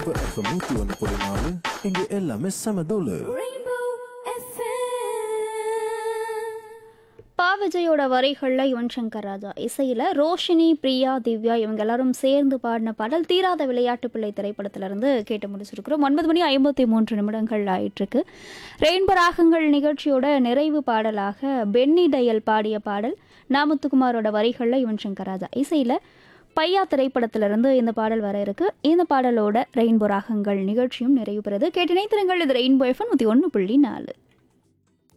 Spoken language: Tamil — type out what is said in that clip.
இப்போ எஃப்எம் நூற்றி ஒன்று புள்ளி நாலு இங்கே எல்லாமே செம தோலு Rainbow FM. பா விஜயோட வரிகளில் யுவன் சங்கர் ராஜா இசையில் ரோஷினி பிரியா திவ்யா இவங்க எல்லாரும் சேர்ந்து பாடின பாடல் தீராத விளையாட்டு பிள்ளை திரைப்படத்திலிருந்து கேட்டு முடிச்சிருக்கிறோம் ஒன்பது மணி ஐம்பத்தி மூன்று நிமிடங்கள் ஆயிட்டிருக்கு ரெயின்போ ராகங்கள் நிகழ்ச்சியோட நிறைவு பாடலாக பென்னி டயல் பாடிய பாடல் நாமத்துக்குமாரோட வரிகளில் யுவன் சங்கர் ராஜா இசையில் பையா திரைப்படத்திலிருந்து இந்த பாடல் வர இருக்கு இந்த பாடலோட ரெயின்போ ராகங்கள் நிகழ்ச்சியும் நிறைவு பெறுது கேட்டினை திறங்கள் இது ரெயின்போ எஃப்எம் நூற்றி ஒன்று புள்ளி நாலு